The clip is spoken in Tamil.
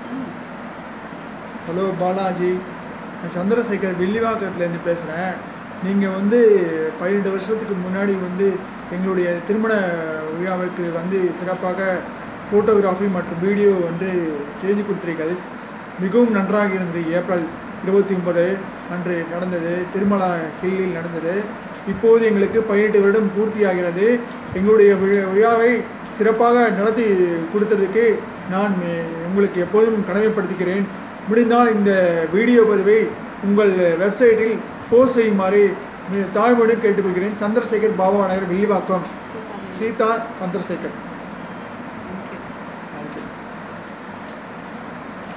ஹலோ பாலாஜி நான் சந்திரசேகர் வில்லிவாக்கத்துலேருந்து பேசுகிறேன் நீங்கள் வந்து பதினெட்டு வருஷத்துக்கு முன்னாடி வந்து எங்களுடைய திருமண விழாவிற்கு வந்து சிறப்பாக ஃபோட்டோகிராஃபி மற்றும் வீடியோ வந்து செய்து கொடுத்தீர்கள் மிகவும் நன்றாக இருந்தது ஏப்ரல் இருபத்தி ஒன்பது அன்று நடந்தது திருமலா ஹில்லில் நடந்தது இப்போது எங்களுக்கு பதினெட்டு வருடம் பூர்த்தியாகிறது எங்களுடைய விழா- விழாவை சிறப்பாக நடத்தி கொடுத்ததுக்கு நான் எ- உங்களுக்கு எப்போதும் கடமைப்படுத்துகிறேன் முடிந்தால் இந்த வீடியோ பதிவை உங்கள் வெப்சைட்டில் போஸ்ட் செய்யுமாறு மி- தாழ்மையுடன் கேட்டுக்கொள்கிறேன் சந்திரசேகர் பாபா நகர் வில்லிவாக்கம் சீதா சந்திரசேகர்